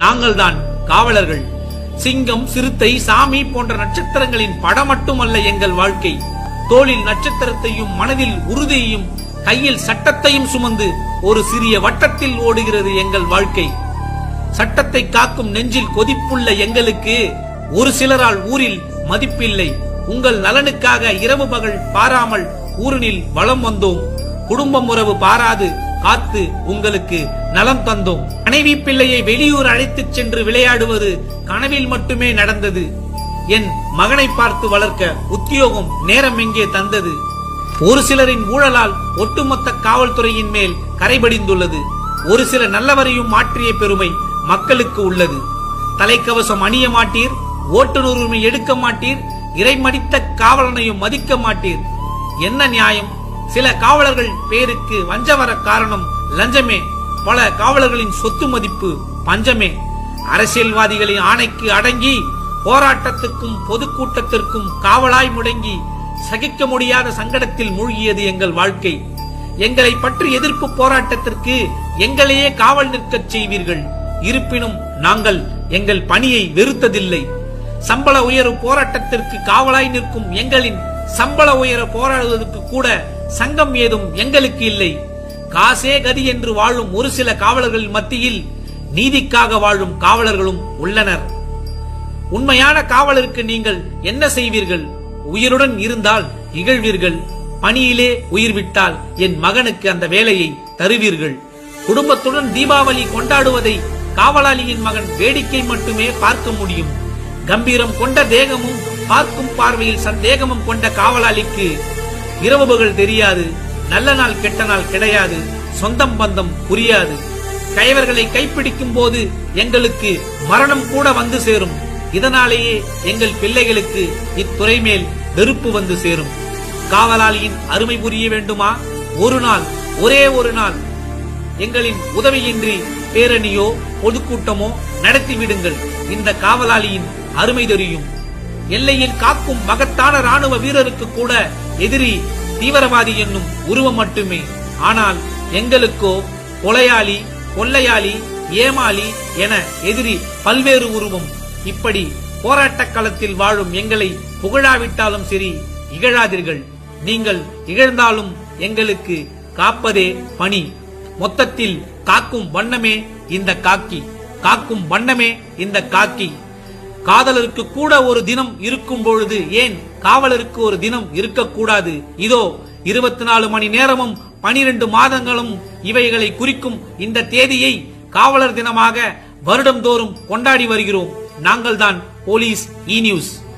நாங்கள்தான் காவலர்கள் சிங்கம் சிறுத்தை சாமி போன்ற நட்சத்திரங்களின் படம் மட்டுமல்ல எங்கள் வாழ்க்கை தோளில் நட்சத்திரத்தையும் மனதில் உறுதியையும் கையில் சட்டத்தையும் சுமந்து ஒரு சிறிய வட்டத்தில் ஓடுகிறது எங்கள் வாழ்க்கை சட்டத்தை காக்கும் நெஞ்சில் கொதிப்புள்ள எங்களுக்கு ஒரு சிலரால் ஊரில் மதிப்பில்லை உங்கள் நலனுக்காக இரவு பகல் பாராமல் ஊரினில் வலம் வந்தோம் குடும்பம் உறவு பாராது காத்து உங்களுக்கு நலம் தந்தோம் மனைவி பிள்ளையை வெளியூர் அழைத்துச் சென்று விளையாடுவது கனவில் மட்டுமே நடந்தது என் மகனை பார்த்து வளர்க்க உத்தியோகம் நேரம் எங்கே தந்தது ஒரு சிலரின் ஊழலால் ஒட்டுமொத்த காவல்துறையின் மேல் கரைபடிந்துள்ளது ஒரு சில நல்லவரையும் மாற்றிய பெருமை மக்களுக்கு உள்ளது தலைக்கவசம் அணிய மாட்டீர் ஓட்டுநர் உரிமை எடுக்க மாட்டீர் இறைமடித்த காவலனையும் மதிக்க மாட்டீர் என்ன நியாயம் சில காவலர்கள் பேருக்கு வஞ்ச வர காரணம் லஞ்சமே பல காவலர்களின் சொத்து மதிப்பு பஞ்சமே அரசியல்வாதிகளின் ஆணைக்கு அடங்கி போராட்டத்துக்கும் பொதுக்கூட்டத்திற்கும் காவலாய் முடங்கி சகிக்க முடியாத சங்கடத்தில் மூழ்கியது எங்கள் வாழ்க்கை எங்களை பற்றி எதிர்ப்பு போராட்டத்திற்கு எங்களையே காவல் நிற்கச் செய்வீர்கள் இருப்பினும் நாங்கள் எங்கள் பணியை வெறுத்ததில்லை சம்பள உயர்வு போராட்டத்திற்கு காவலாய் நிற்கும் எங்களின் சம்பள உயர போராடுவதற்கு கூட சங்கம் ஏதும் எங்களுக்கு இல்லை காசே கதி என்று வாழும் ஒரு சில காவலர்கள் மத்தியில் நீதிக்காக வாழும் காவலர்களும் உள்ளனர் உண்மையான காவலருக்கு நீங்கள் என்ன செய்வீர்கள் உயிருடன் இருந்தால் இகழ்வீர்கள் பணியிலே உயிர் விட்டால் என் மகனுக்கு அந்த வேலையை தருவீர்கள் குடும்பத்துடன் தீபாவளி கொண்டாடுவதை காவலாளியின் மகன் வேடிக்கை மட்டுமே பார்க்க முடியும் கம்பீரம் கொண்ட தேகமும் பார்க்கும் பார்வையில் சந்தேகமும் கொண்ட காவலாளிக்கு இரவு பகல் தெரியாது நல்ல நாள் கெட்ட நாள் கிடையாது சொந்தம் பந்தம் புரியாது கயவர்களை கைப்பிடிக்கும் போது எங்களுக்கு மரணம் கூட வந்து சேரும் இதனாலேயே எங்கள் பிள்ளைகளுக்கு இத்துறை மேல் வெறுப்பு வந்து சேரும் காவலாளியின் அருமை புரிய வேண்டுமா ஒரு நாள் ஒரே ஒரு நாள் எங்களின் உதவியின்றி பேரணியோ பொதுக்கூட்டமோ நடத்தி விடுங்கள் இந்த காவலாளியின் அருமை தெரியும் எல்லையில் காக்கும் மகத்தான ராணுவ வீரருக்கு கூட எதிரி தீவிரவாதி என்னும் உருவம் மட்டுமே ஆனால் எங்களுக்கோ கொலையாளி கொள்ளையாளி ஏமாளி என எதிரி பல்வேறு உருவம் இப்படி போராட்டக் களத்தில் வாழும் எங்களை புகழாவிட்டாலும் சரி இகழாதீர்கள் நீங்கள் இகழ்ந்தாலும் எங்களுக்கு காப்பதே பணி மொத்தத்தில் காக்கும் வண்ணமே இந்த காக்கி காக்கும் வண்ணமே இந்த காக்கி காதலருக்கு கூட ஒரு தினம் இருக்கும் பொழுது ஏன் காவலருக்கு ஒரு தினம் இருக்கக்கூடாது இதோ இருபத்தி நாலு மணி நேரமும் பனிரெண்டு மாதங்களும் இவைகளை குறிக்கும் இந்த தேதியை காவலர் தினமாக வருடம்தோறும் கொண்டாடி வருகிறோம் நாங்கள்தான் போலீஸ் இ நியூஸ்